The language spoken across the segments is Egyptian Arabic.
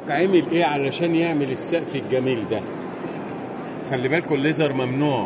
عمل ايه علشان يعمل السقف الجميل ده خلي بالكم الليزر ممنوع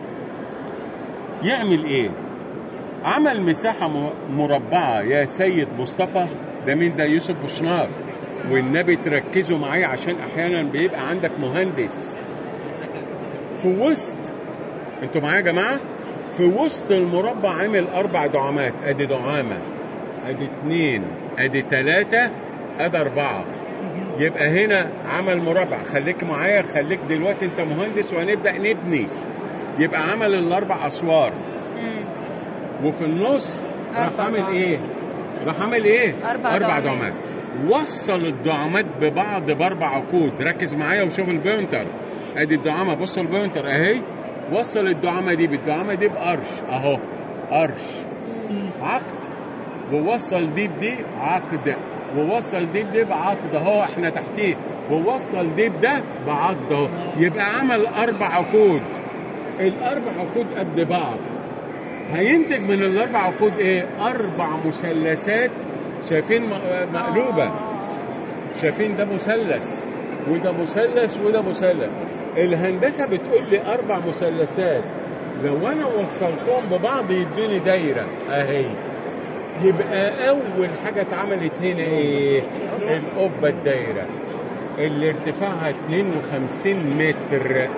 يعمل ايه عمل مساحة م- مربعة يا سيد مصطفى ده مين ده يوسف بوشنار والنبي تركزوا معايا عشان احيانا بيبقى عندك مهندس في وسط انتوا معايا يا جماعة في وسط المربع عامل اربع دعامات ادي دعامة ادي اتنين ادي تلاتة ادي اربعة يبقى هنا عمل مربع خليك معايا خليك دلوقتي انت مهندس وهنبدأ نبني يبقى عمل الاربع اسوار مم. وفي النص راح أربع عامل دعامات. ايه؟ راح عامل ايه؟ أربع اربع دعامات. دعامات وصل الدعامات ببعض باربع عقود ركز معايا وشوف البوينتر ادي الدعامه بص البوينتر اهي وصل الدعامه دي بالدعامه دي بقرش اهو قرش عقد ووصل دي بدي عقد ووصل دي بدي بعقد اهو احنا تحتيه ووصل دي بده بعقد اهو يبقى عمل اربع عقود الاربع عقود قد بعض هينتج من الاربع عقود ايه اربع مثلثات شايفين م- مقلوبه شايفين ده مثلث وده مثلث وده مثلث الهندسه بتقول لي اربع مثلثات لو انا وصلتهم ببعض يديني دايره اهي يبقى اول حاجه اتعملت هنا ايه القبه الدايره اللي ارتفاعها 52 متر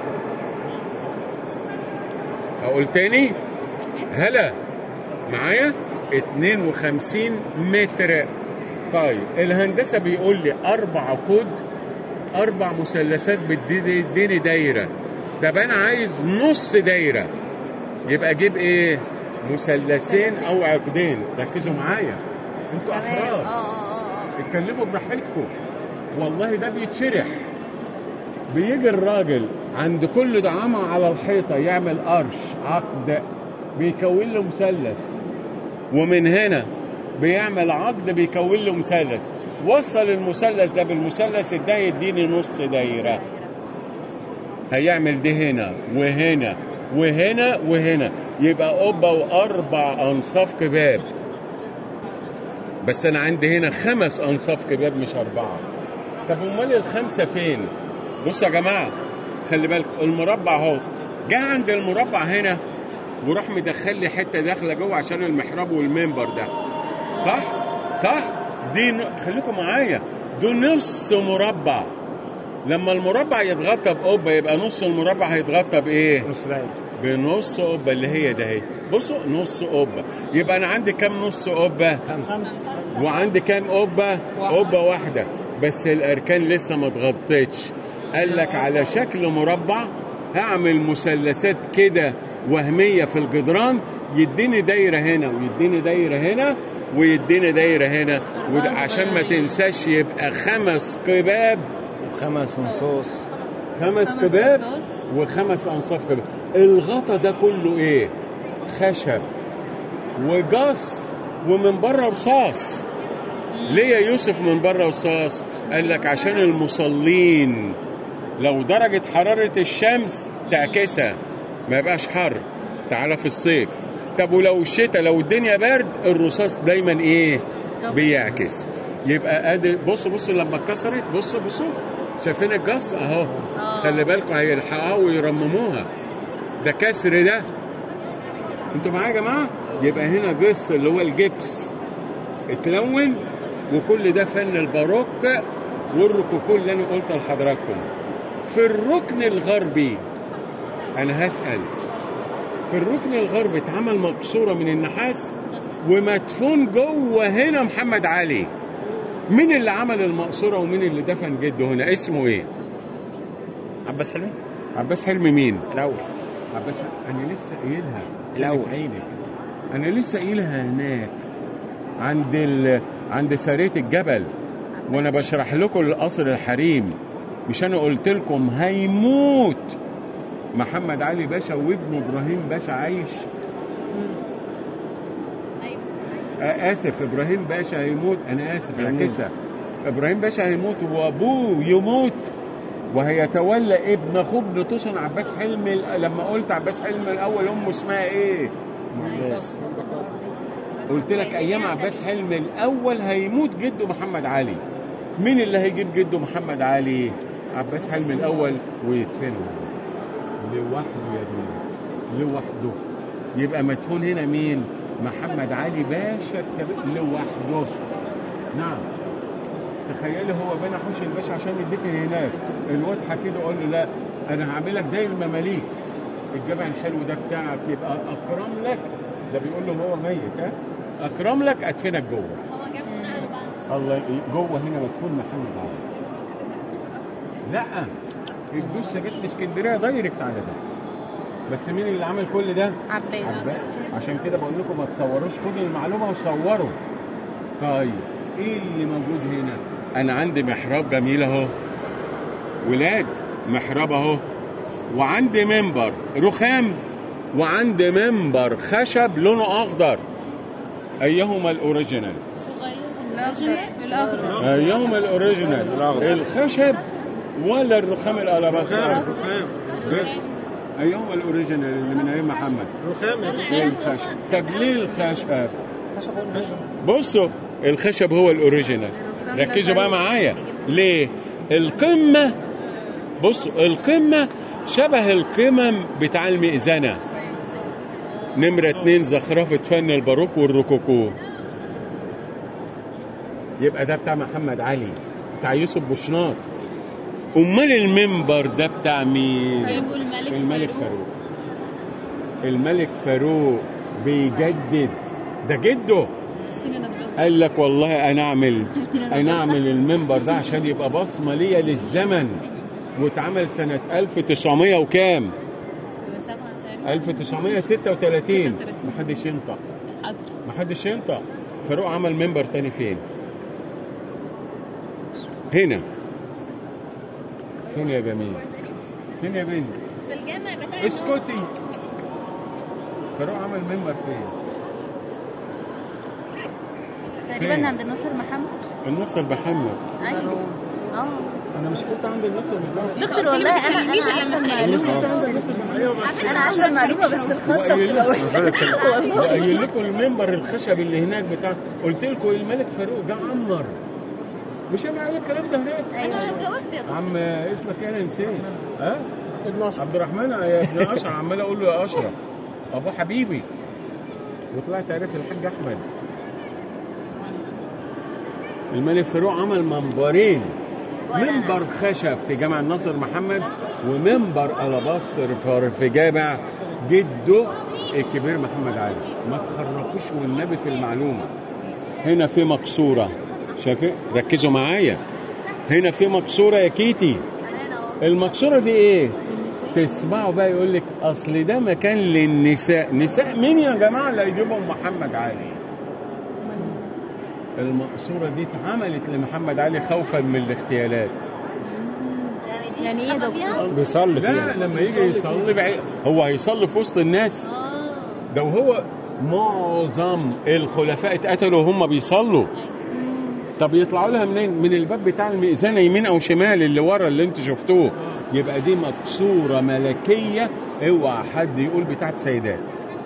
اقول تاني هلا معايا 52 متر طيب الهندسه بيقول لي اربع عقود اربع مثلثات بتديني دايره طب انا عايز نص دايره يبقى اجيب ايه مثلثين او عقدين ركزوا معايا انتوا تمام اه احرار اه اه اه اتكلموا براحتكم والله ده بيتشرح بيجي الراجل عند كل دعامة على الحيطة يعمل قرش عقد بيكون له مثلث ومن هنا بيعمل عقد بيكون له مثلث وصل المثلث ده بالمثلث ده يديني نص دايرة هيعمل دي هنا وهنا وهنا وهنا يبقى قبة وأربع أنصاف كباب بس أنا عندي هنا خمس أنصاف كباب مش أربعة طب أمال الخمسة فين؟ بصوا يا جماعة خلي بالكم المربع اهو جه عند المربع هنا وراح مدخل لي حتة داخلة جوه عشان المحراب والمنبر ده صح؟ صح؟ دي ن... خليكم معايا ده نص مربع لما المربع يتغطى بقبة يبقى نص المربع هيتغطى بإيه؟ نص دقيقة بنص قبة اللي هي ده اهي بصوا نص قبة يبقى أنا عندي كام نص قبة؟ خمسة وعندي كام قبة؟ قبة واحدة بس الأركان لسه ما اتغطتش قال لك على شكل مربع هعمل مثلثات كده وهمية في الجدران يديني دايرة هنا ويديني دايرة هنا ويديني دايرة هنا وده عشان ما تنساش يبقى خمس قباب وخمس نصوص خمس خمس قباب أنصاص. وخمس أنصاف قباب الغطا ده كله إيه؟ خشب وجص ومن بره رصاص ليه يا يوسف من بره رصاص؟ قال لك عشان المصلين لو درجة حرارة الشمس تعكسها ما يبقاش حر تعالى في الصيف طب ولو الشتاء لو الدنيا برد الرصاص دايما ايه طب. بيعكس يبقى ادي بصوا بصوا لما اتكسرت بصوا بصوا شايفين الجص اهو آه. خلي بالكم هيلحقوها ويرمموها ده كسر ده انتوا معايا يا جماعه يبقى هنا جص اللي هو الجبس اتلون وكل ده فن الباروك والركوكو اللي انا قلت لحضراتكم في الركن الغربي انا هسال في الركن الغربي اتعمل مقصوره من النحاس ومدفون جوه هنا محمد علي مين اللي عمل المقصوره ومين اللي دفن جده هنا اسمه ايه عباس حلمي عباس حلمي مين الأول عباس انا لسه قايلها الأول. في عينك انا لسه قايلها هناك عند ال... عند سارية الجبل وانا بشرح لكم القصر الحريم مش انا قلت لكم هيموت محمد علي باشا وابنه ابراهيم باشا عايش آه اسف ابراهيم باشا هيموت انا اسف هيموت. ركزها ابراهيم باشا هيموت وابوه يموت وهيتولى ابن اخوه ابن طوسن عباس حلمي لما قلت عباس حلمي الاول امه اسمها ايه؟ قلت لك ايام عباس حلمي الاول هيموت جده محمد علي مين اللي هيجيب جده محمد علي عباس حلمي الاول ويدفنه لوحده يا دنيا لوحده يبقى مدفون هنا مين محمد علي باشا الكبير لوحده نعم تخيلي هو بنى حوش الباشا عشان يدفن هناك الواد حفيده قال له لا انا هعملك زي المماليك الجبل الحلو ده بتاعك يبقى اكرم لك ده بيقول له هو ميت ها اكرم لك ادفنك جوه هو جاب من اهله بقى الله ي- جوه هنا مدفون محمد علي لا الجثه جت من اسكندريه دايركت على ده بس مين اللي عمل كل ده؟ عباس عباس عشان كده بقول لكم ما تصوروش خدوا المعلومه وصوروا طيب ايه اللي موجود هنا؟ انا عندي محراب جميل اهو ولاد محراب اهو وعندي منبر رخام وعندي منبر خشب لونه اخضر ايهما الاوريجينال؟ الاخضر الاخضر ايهما الاوريجينال؟ الخشب ولا الرخام الالباستر؟ ايهما الاوريجينال اللي من ايام محمد؟ الخشب طب ليه الخشب؟ بصوا الخشب هو الاوريجينال ركزوا بقى معايا ليه القمه بصوا القمه شبه القمم بتاع المئذنه نمرة اتنين زخرفة فن الباروك والروكوكو يبقى ده بتاع محمد علي بتاع يوسف بوشناط امال المنبر ده بتاع مين هيبقوا الملك الملك فاروق. فاروق الملك فاروق بيجدد ده جده قال لك والله انا اعمل انا اعمل المنبر ده عشان يبقى بصمه ليا للزمن واتعمل سنه 1900 وكام 1936 محدش ينطق محدش ينطق فاروق عمل منبر تاني فين هنا فين يا جميل فين يا بنت في الجامع بتاع اسكتي فاروق عمل منبر فين تقريبا عند الناصر محمد النصر محمد ايوه اه انا مش كنت عند النصر محمد دكتور والله انا انا عارفه المعلومه انا عارفه المعلومه بس الخطه بتبقى وحشه وقايل لكم المنبر الخشب اللي هناك بتاع قلت لكم الملك فاروق جه عمر مش انا قايل الكلام ده هناك انا جاوبت يا عم اسمك ايه انا نسيت ها ابن اشرف عبد الرحمن يا ابن اشرف عمال اقول له يا اشرف ابو حبيبي وطلعت عرف الحاج احمد الملك فاروق عمل منبرين منبر خشب في جامع الناصر محمد ومنبر الاباستر في- في جامع جده الكبير محمد علي ما تخرفوش والنبي في المعلومه هنا في مقصوره شايفين ركزوا معايا هنا في مقصوره يا كيتي انا اهو المقصوره دي ايه تسمعوا بقى يقول لك اصل ده مكان للنساء نساء مين يا جماعه اللي هيجيبهم محمد علي المقصوره دي اتعملت لمحمد علي خوفا من الاغتيالات يعني ايه يا دكتور بيصلي لا فيها لما يجي يصلي بعيد هو هيصلي في وسط الناس ده وهو معظم الخلفاء اتقتلوا وهم بيصلوا طب يطلعوا لها منين من الباب بتاع المئذنه يمين او شمال اللي ورا اللي انتوا شفتوه يبقى دي مقصوره ملكيه اوعى حد يقول بتاعت سيدات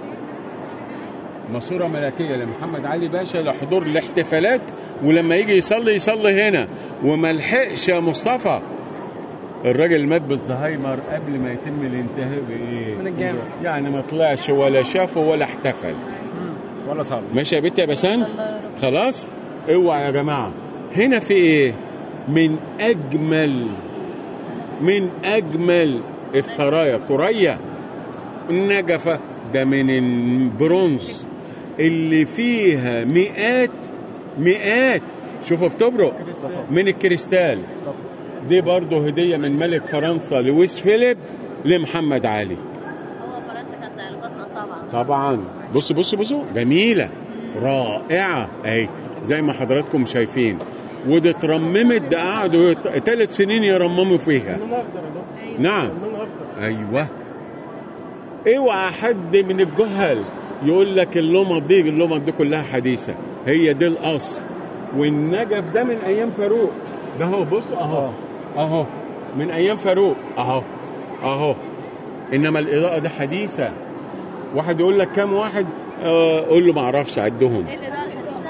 مقصوره ملكيه لمحمد علي باشا لحضور الاحتفالات ولما يجي يصلي يصلي هنا وما لحقش يا مصطفى الراجل مات بالزهايمر قبل ما يتم الانتهاء بايه؟ من الجامع. يعني ما طلعش ولا شافه ولا احتفل ولا صلي ماشي يا بنت يا بسنت خلاص اوعى يا جماعه هنا في ايه من اجمل من اجمل الثرايا ثريا النجفه ده من البرونز اللي فيها مئات مئات شوفوا بتبرق من الكريستال دي برضه هديه من ملك فرنسا لويس فيليب لمحمد علي هو فرنسا كانت علاقتنا طبعا طبعا بصوا بصوا بصوا جميلة رائعة اهي زي ما حضراتكم شايفين ودي اترممت ده قعدوا ثلاث سنين يرمموا فيها نعم ايوه اوعى حد من الجهل يقول لك اللمض دي اللمض دي كلها حديثة هي دي الاصل والنجف ده من ايام فاروق ده هو بص اهو اهو من ايام فاروق اهو اهو انما الاضاءة دي حديثة واحد يقول لك كام واحد آه، قول له ما اعرفش عدهم ايه اللي ده الحديث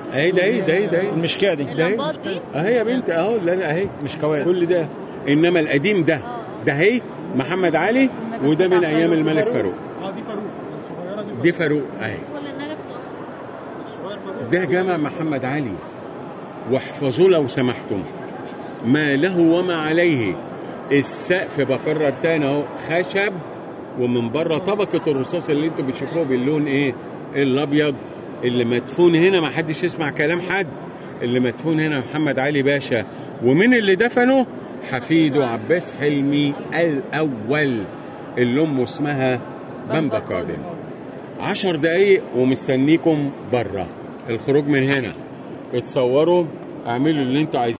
اهي ده ايه ده ايه ده ايه المشكاه دي ده ايه اللمبات دي اهي يا بنت اهو اللي انا اهي مش كوارث كل ده انما القديم ده ده اهي محمد علي وده من ايام الملك فاروق اه دي فاروق الصغيره دي دي فاروق اهي ولا النجف الصغير فاروق ده جامع محمد علي واحفظوا لو سمحتم ما له وما عليه السقف بكرر تاني اهو خشب ومن بره طبقه الرصاص اللي انتوا بتشوفوه باللون ايه الابيض اللي مدفون هنا ما حدش يسمع كلام حد اللي مدفون هنا محمد علي باشا ومن اللي دفنه حفيده عباس حلمي الاول اللي امه اسمها بامبا قادم عشر دقايق ومستنيكم بره الخروج من هنا اتصوروا اعملوا اللي انتوا عايزينه